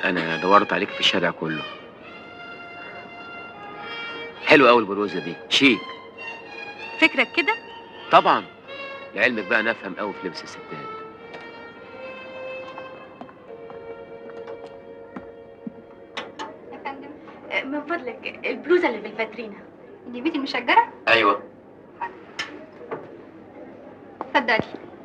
انا دورت عليك في الشارع كله حلوه قوي البلوزه دي شيك فكرك كده طبعا لعلمك بقى نفهم قوي في لبس الستات يا فندم آه، من فضلك البلوزه اللي بالفاترينا دي بيتي المشجرة ايوه اتفضلي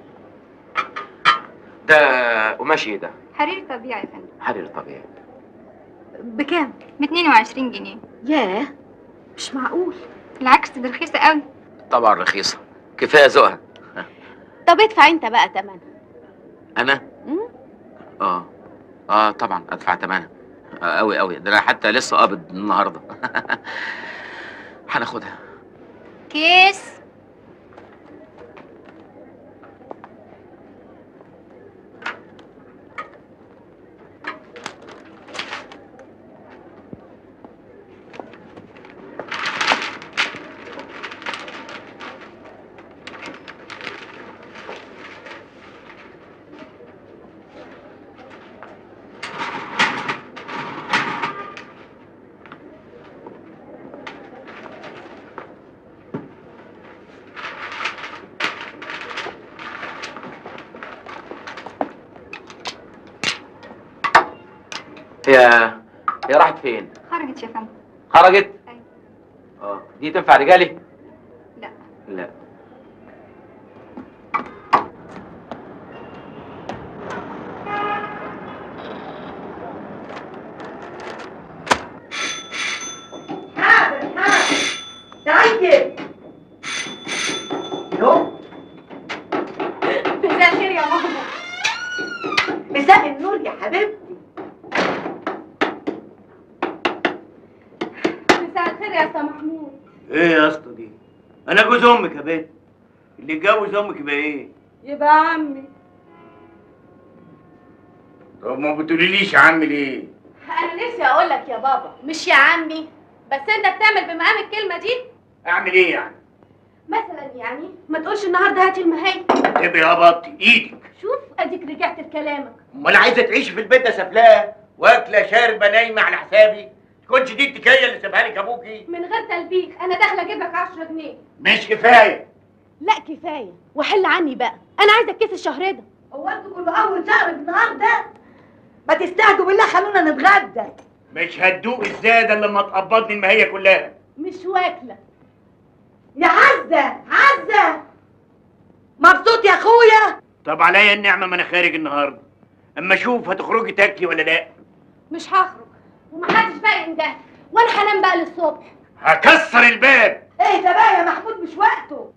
ده قماش ايه ده حرير طبيعي يا فندم حرير طبيعي بكام ب 22 جنيه ياه مش معقول بالعكس دي رخيصة قوي طبعا رخيصه كفايه ذوقها طب ادفع انت بقى تمنها انا مم. اه اه طبعا ادفع ثمنها قوي قوي ده انا حتى لسه قابض النهارده هناخدها كيس هي هي راحت فين خرجت يا فندم خرجت أيوة. اه دي تنفع رجالي لا لا تعيد يو مساء الخير يا ماما مساء النور يا حبيبتي مساء الخير يا استاذ محمود ايه يا اسطى دي انا جوز امك يا بنت اللي يتجوز امك يبقى ايه يبقى عمي طب ما بتقوليليش يا عم ليه انا نفسي اقول لك يا بابا مش يا عمي بس انت بتعمل بمقام الكلمه دي اعمل ايه يعني مثلا يعني ما تقولش النهارده هاتي المهاي ابقي يا بطي ايدك شوف اديك رجعت لكلامك امال عايزه تعيشي في البيت ده سفلاه واكله شاربه نايمه على حسابي تكونش دي التكيه اللي سابها لك ابوكي من غير تلبيخ انا داخله اجيب لك 10 جنيه مش كفايه لا كفايه وحل عني بقى انا عايزه كيس الشهر ده هو انتوا كل اول شهر النهارده ما تستهدوا بالله خلونا نتغدى مش هتدوق الزاده الا لما تقبضني المهيه كلها مش واكله يا عزه عزه مبسوط يا اخويا طب عليا النعمه ما انا خارج النهارده اما اشوف هتخرجي تاكلي ولا لا مش هخرج ومحدش بقى ينده وانا هنام بقى للصبح هكسر الباب ايه ده بقى يا محمود مش وقته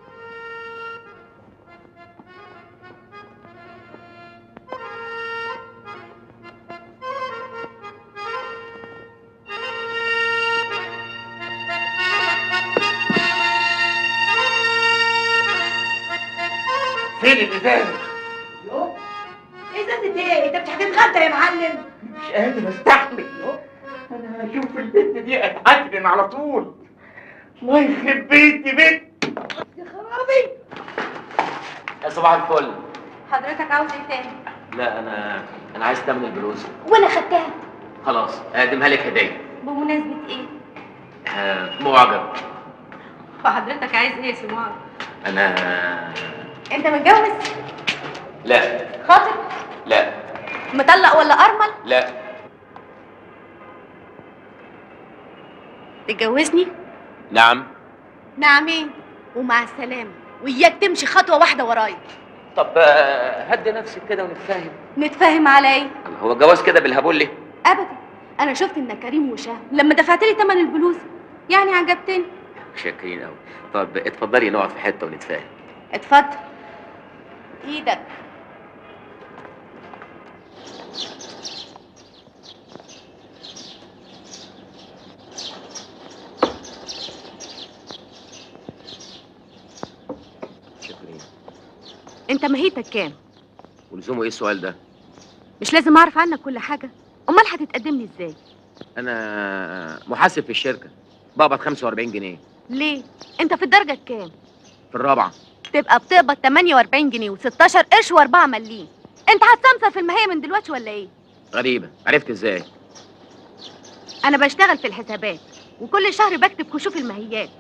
فين الازازه يو ازازه ايه انت مش هتتغدى يا معلم مش قادر استحمل انا هشوف البنت دي اتعجن على طول الله يخرب بيتي بنت يا خرابي يا صباح الفل حضرتك عاوز ايه تاني لا انا انا عايز تمن البلوزه وانا خدتها خلاص اقدمها لك هديه بمناسبه ايه آه، معجب وحضرتك عايز ايه يا سمار انا انت متجوز لا خاطب لا مطلق ولا ارمل لا تتجوزني نعم نعمين ومع السلامه وياك تمشي خطوه واحده ورايا طب آه، هدي نفسك كده ونتفاهم نتفاهم على ايه هو الجواز كده بالهبول ابدا انا شفت انك كريم وشهم لما دفعت لي ثمن البلوزه يعني عجبتني شاكرين قوي طب اتفضلي نقعد في حته ونتفاهم اتفضل ايدك شاكرين انت مهيتك كام ولزومه ايه السؤال ده مش لازم اعرف عنك كل حاجه امال هتتقدم لي ازاي انا محاسب في الشركه بقبض 45 جنيه ليه انت في الدرجه الكام في الرابعه تبقى بتقبض 48 جنيه و16 قرش و4 مليم انت هتسمسر في المهيه من دلوقتي ولا ايه غريبه عرفت ازاي انا بشتغل في الحسابات وكل شهر بكتب كشوف المهيات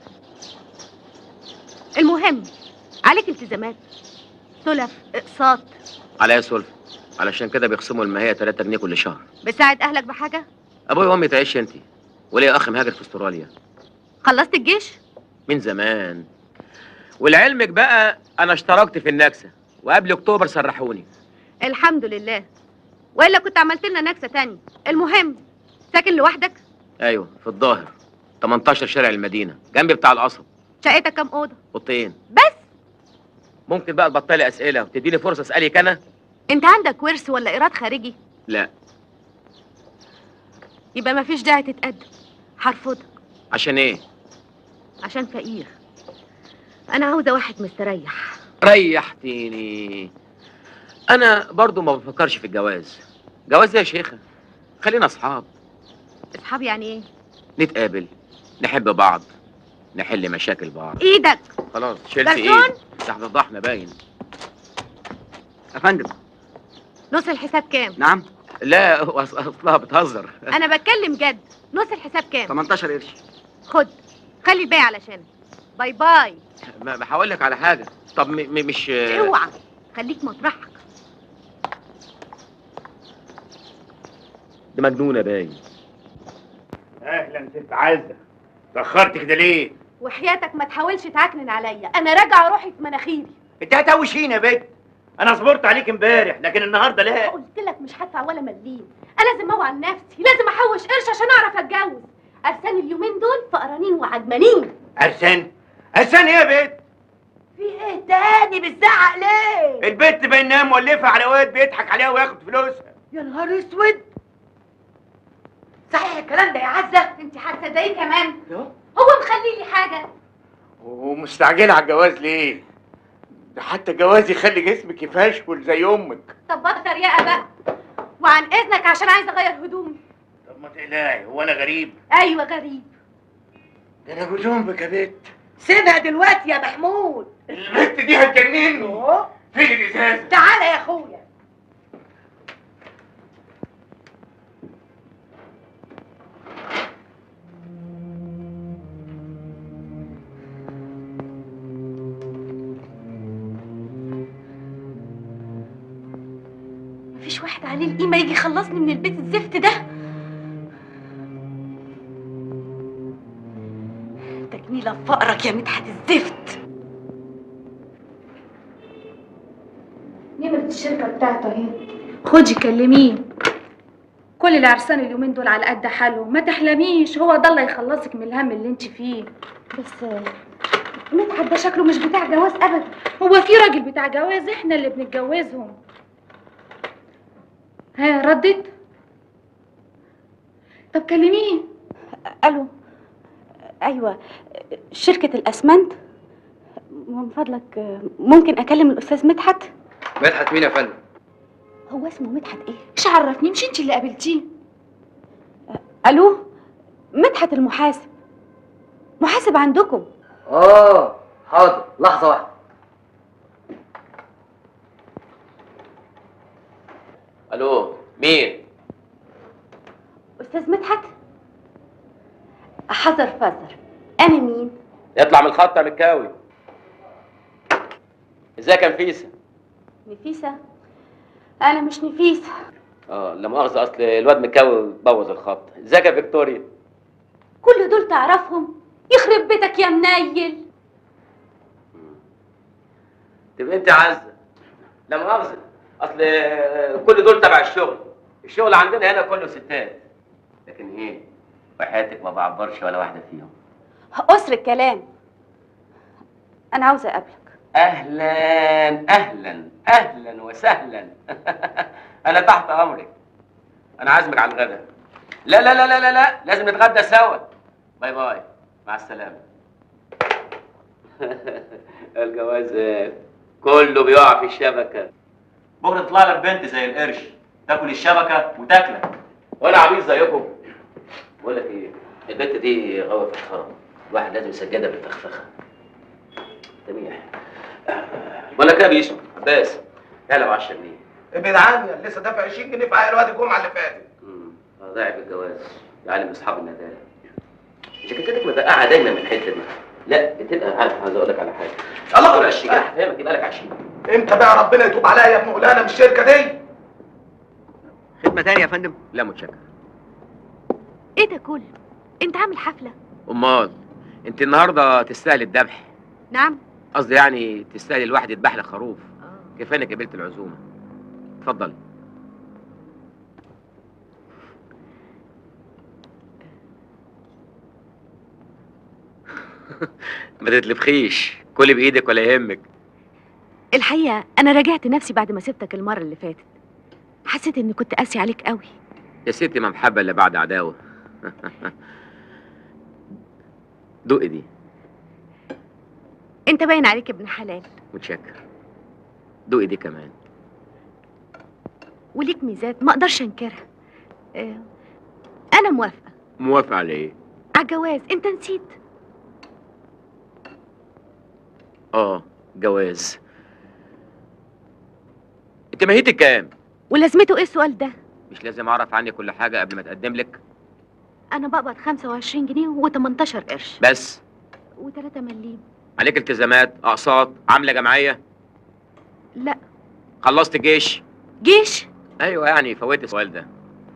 المهم عليك التزامات سلف اقساط عليا سلفة علشان كده بيخصموا المهية 3 جنيه كل شهر بساعد اهلك بحاجه ابويا وامي تعيش انت وليا اخ مهاجر في استراليا خلصت الجيش من زمان ولعلمك بقى انا اشتركت في النكسه وقبل اكتوبر سرحوني الحمد لله والا كنت عملت لنا نكسه تاني المهم ساكن لوحدك ايوه في الظاهر 18 شارع المدينه جنبي بتاع القصب شقتك كام اوضه اوضتين بس ممكن بقى تبطلي اسئله وتديني فرصه اسالك انا انت عندك ورث ولا ايراد خارجي لا يبقى مفيش داعي تتقدم هرفضك عشان ايه عشان فقير انا عاوزه واحد مستريح ريحتيني انا برضو ما بفكرش في الجواز جواز إيه يا شيخه خلينا اصحاب اصحاب يعني ايه نتقابل نحب بعض نحل مشاكل بعض ايدك خلاص شلت ايه جرسون؟ تحت الضحنه باين يا فندم نص الحساب كام نعم لا هو أص- اصلها بتهزر انا بتكلم جد نص الحساب كام 18 قرش خد خلي الباقي علشان باي باي ما ما هقول لك على حاجه طب م م مش اوعى خليك مطرحك دي مجنونه باين اهلا ست عزه تاخرت كده ليه وحياتك ما تحاولش تعكنن عليا انا راجعه روحي في مناخيري انت هتوشينا يا بنت انا صبرت عليك امبارح لكن النهارده لا قلت لك مش هدفع ولا مليم انا لازم اوعى نفسي لازم احوش قرش عشان اعرف اتجوز ارساني اليومين دول فقرانين وعجمانين ارسان ارسان ايه يا بنت في ايه تاني بتزعق ليه البنت بينها مولفه على واد بيضحك عليها وياخد فلوسها يا نهار اسود صحيح الكلام ده يا عزه انت هتصدقي كمان هو مخلي لي حاجه ومستعجله على الجواز ليه ده حتى الجواز يخلي جسمك يفشول زي امك طب بطل رياقه بقى وعن اذنك عشان عايزه اغير هدومي طب ما تقلقي هو انا غريب ايوه غريب ده انا بجنبك يا بنت سيبها دلوقتي يا محمود البنت دي هتجنني أوه. فين الازازه تعالى يا اخويا مفيش واحد عليه القيمه يجي يخلصني من البيت الزفت ده تجميله في فقرك يا مدحت الزفت نمرة الشركة بتاعته اهي خدي كلميه كل العرسان اليومين دول على قد حالهم ما تحلميش هو ده اللي يخلصك من الهم اللي انت فيه بس مدحت ده شكله مش بتاع جواز ابدا هو في راجل بتاع جواز احنا اللي بنتجوزهم ها ردت طب كلميه الو ايوه شركه الاسمنت من فضلك ممكن اكلم الاستاذ مدحت مدحت مين يا فندم؟ هو اسمه مدحت ايه مش عرفني مش انت اللي قابلتيه الو مدحت المحاسب محاسب عندكم اه حاضر لحظة واحدة الو مين استاذ مدحت حذر فذر انا مين يطلع من الخط يا مكاوي ازيك يا نفيسه نفيسه انا مش نفيسه اه لا مؤاخذه اصل الواد مكاوي بوظ الخط ازيك يا فيكتوريا كل دول تعرفهم يخرب بيتك يا منيل تبقى انت عزه لا مؤاخذه اصل آه، كل دول تبع الشغل الشغل عندنا هنا كله ستات لكن ايه وحياتك ما بعبرش ولا واحده فيهم قصر الكلام انا عاوزه اقابلك اهلا اهلا اهلا وسهلا انا تحت امرك انا عازمك على الغداء لا لا لا لا لا لا لازم نتغدى سوا باي باي مع السلامه الجوازات كله بيقع في الشبكه بكره تطلع لك بنت زي القرش تاكل الشبكه وتاكلك وانا عبيط زيكم بقول لك ايه البنت دي غاويه فخره الواحد لازم يسجلها بالفخفخه جميل بقول لك ايه يا بيسو عباس اعلى ب 10 جنيه ابعد عني أنا لسه دافع 20 جنيه في عقل وادي الجمعه اللي فاتت امم ضايع بالجواز يعلم اصحاب الندالة جاكيتتك مدقعه دايما من الحته دي لا بتبقى عارف عايز اقول لك على حاجه الله خد 20 جنيه هفهمك يبقى لك 20 امتى بقى ربنا يتوب عليا يا ابن مولانا من الشركه دي خدمه تانية يا فندم لا متشكر ايه ده كله انت عامل حفله امال انت النهارده تستاهل الذبح نعم قصدي يعني تستاهل الواحد يذبح لك خروف كفايه انك قبلت العزومه اتفضلي ما تتلبخيش كلي بايدك ولا يهمك الحقيقه انا راجعت نفسي بعد ما سبتك المره اللي فاتت حسيت اني كنت قاسي عليك قوي يا ستي ما محبه الا بعد عداوه دقي دي انت باين عليك ابن حلال متشكر دقي دي كمان وليك ميزات ما اقدرش انكرها اه، انا موافقه موافق على ايه على الجواز انت نسيت اه جواز انت ماهيتك كام ولازمته ايه السؤال ده مش لازم اعرف عني كل حاجه قبل ما اتقدم لك انا بقبض 25 جنيه و18 قرش بس و3 مليم عليك التزامات اقساط عامله جمعيه لا خلصت الجيش جيش ايوه يعني فوت السؤال ده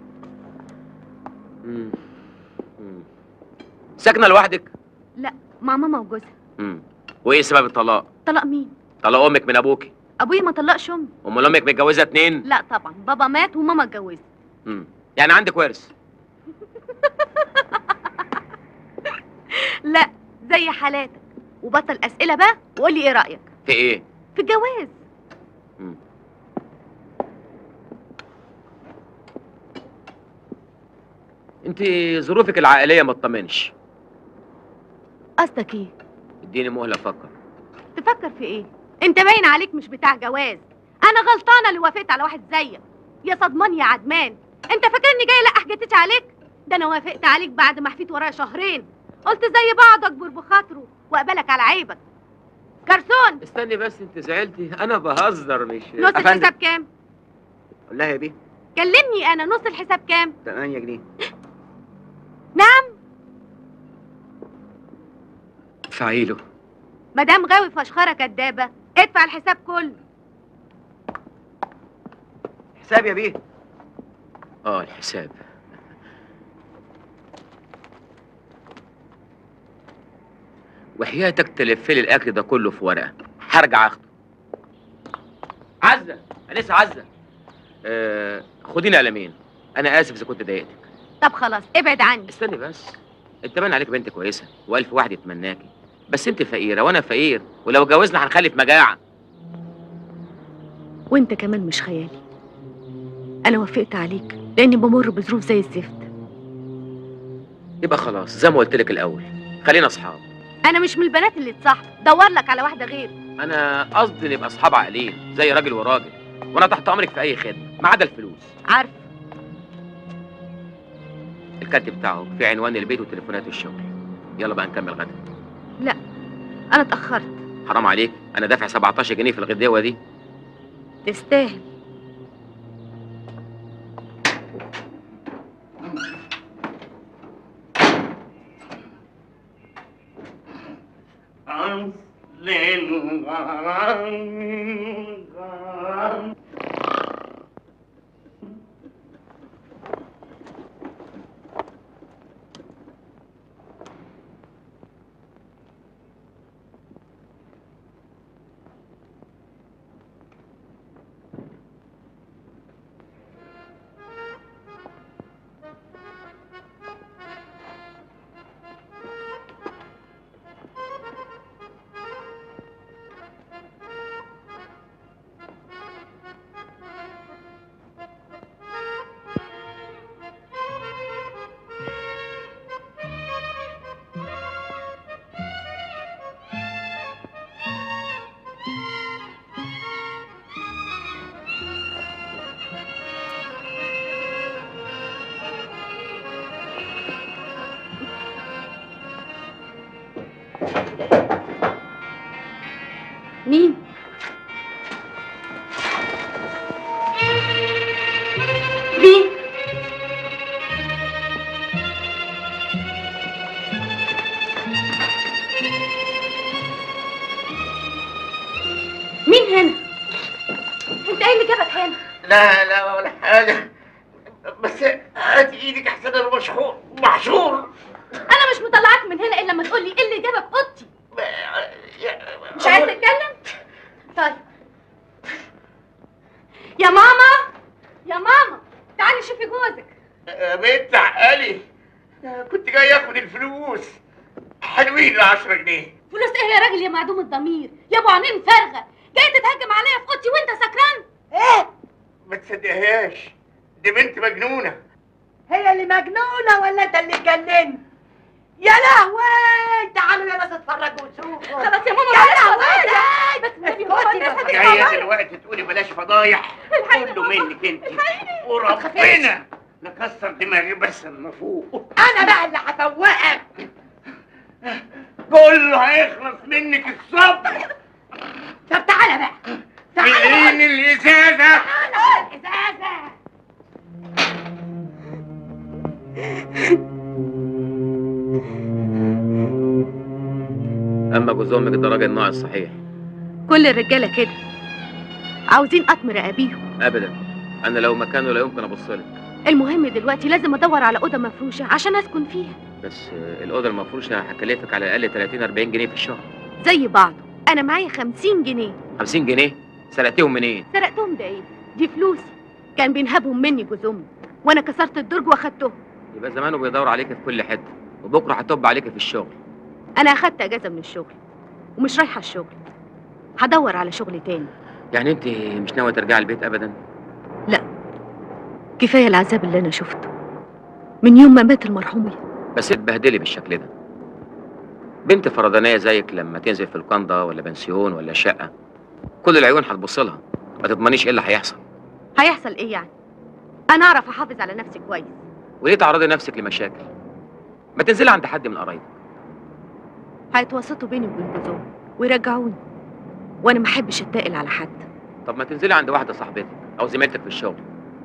مم. مم. ساكنه لوحدك لا مع ماما وجوزها مم. وايه سبب الطلاق طلاق مين طلاق امك من ابوكي ابويا ما طلقش امي امال امك متجوزه اتنين لا طبعا بابا مات وماما اتجوزت مم. يعني عندك ورث لا زي حالاتك وبطل اسئله بقى وقول لي ايه رايك في ايه في الجواز مم. انت ظروفك العائليه ما تطمنش قصدك ايه اديني مهله افكر تفكر في ايه انت باين عليك مش بتاع جواز انا غلطانه اللي وافقت على واحد زيك يا صدمان يا عدمان انت فاكرني جايه لا حاجتش عليك ده انا وافقت عليك بعد ما حفيت ورايا شهرين قلت زي بعض اكبر بخاطره واقبلك على عيبك جرسون استني بس انت زعلتي انا بهزر مش نص أفندم. الحساب كام قول لها يا بيه كلمني انا نص الحساب كام 8 جنيه نعم ادفعي له مدام غاوي فشخره كدابه ادفع الحساب كله حساب يا بيه اه الحساب وحياتك تلف لي الاكل ده كله في ورقه هرجع اخده عزه انسه عزه آه خديني قلمين انا اسف اذا كنت ضايقتك طب خلاص ابعد عني استني بس انت باين عليك بنت كويسه والف واحد يتمناكي بس انت فقيره وانا فقير ولو اتجوزنا هنخلف مجاعه وانت كمان مش خيالي انا وافقت عليك لاني بمر بظروف زي الزفت يبقى خلاص زي ما قلت لك الاول خلينا اصحاب انا مش من البنات اللي تصاحب دور لك على واحده غير انا قصدي نبقى اصحاب عاقلين زي راجل وراجل وانا تحت امرك في اي خدمه ما عدا الفلوس عارف الكارت بتاعه في عنوان البيت وتليفونات الشغل يلا بقى نكمل غدا انا اتاخرت حرام عليك انا دافع 17 جنيه في الغداوه دي تستاهل أصل الغرام مين لا لا ولا حاجة بس هات ايدك احسن انا مشحور محشور انا مش مطلعاك من هنا الا لما تقول لي ايه اللي جابك اوضتي مش عايز تتكلم طيب يا ماما يا ماما تعالي شوفي جوزك يا بنت عقلي كنت جاي اخد الفلوس حلوين ال 10 جنيه فلوس ايه يا راجل يا معدوم الضمير يا ابو عينين فارغه جاي تتهجم عليا في اوضتي وانت سكران ايه ما تصدقهاش دي بنت مجنونة هي اللي مجنونه ولا انت اللي اتجننت يا لهوي تعالوا يا ناس اتفرجوا وشوفوا خلاص يا ماما يا بلاش لهوي بس النبي اسكتي هو الناس بس. هتسمع جاية رأيك. دلوقتي تقولي بلاش فضايح الحقيني كله يا منك انت الحقيني. وربنا نكسر دماغي بس لما فوق انا بقى اللي هفوقك كله هيخلص منك الصبر طب تعالى بقى تعالى فين الازازة تعالى الازازه اما جوز امك ده راجل ناقص صحيح كل الرجاله كده عاوزين قطم رقابيهم ابدا انا لو مكانه لا يمكن ابص لك المهم دلوقتي لازم ادور على اوضه مفروشه عشان اسكن فيها بس آه، الاوضه المفروشه هكلفك على الاقل 30 40 جنيه في الشهر زي بعضه انا معايا خمسين جنيه 50 جنيه سرقتهم منين سرقتهم ده ايه دي فلوسي كان بينهبهم مني جوز امي وانا كسرت الدرج واخدتهم يبقى زمانه بيدور عليك في كل حته وبكره هتب عليك في الشغل انا اخدت اجازه من الشغل ومش رايحه الشغل هدور على شغل تاني يعني انت مش ناويه ترجعي البيت ابدا كفايه العذاب اللي انا شفته من يوم ما مات المرحوم بس تبهدلي بالشكل ده بنت فردانيه زيك لما تنزل في القنده ولا بنسيون ولا شقه كل العيون هتبص لها ما تضمنيش ايه اللي هيحصل هيحصل ايه يعني انا اعرف احافظ على نفسي كويس وليه تعرضي نفسك لمشاكل ما تنزلي عند حد من قرايبك هيتوسطوا بيني وبين جوزهم ويرجعوني وانا ما احبش اتقل على حد طب ما تنزلي عند واحده صاحبتك او زميلتك في الشغل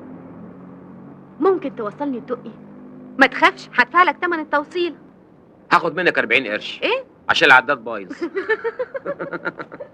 ممكن توصلني الدقي ما تخافش هدفع لك ثمن التوصيل هاخد منك 40 قرش إيه؟ عشان العداد بايظ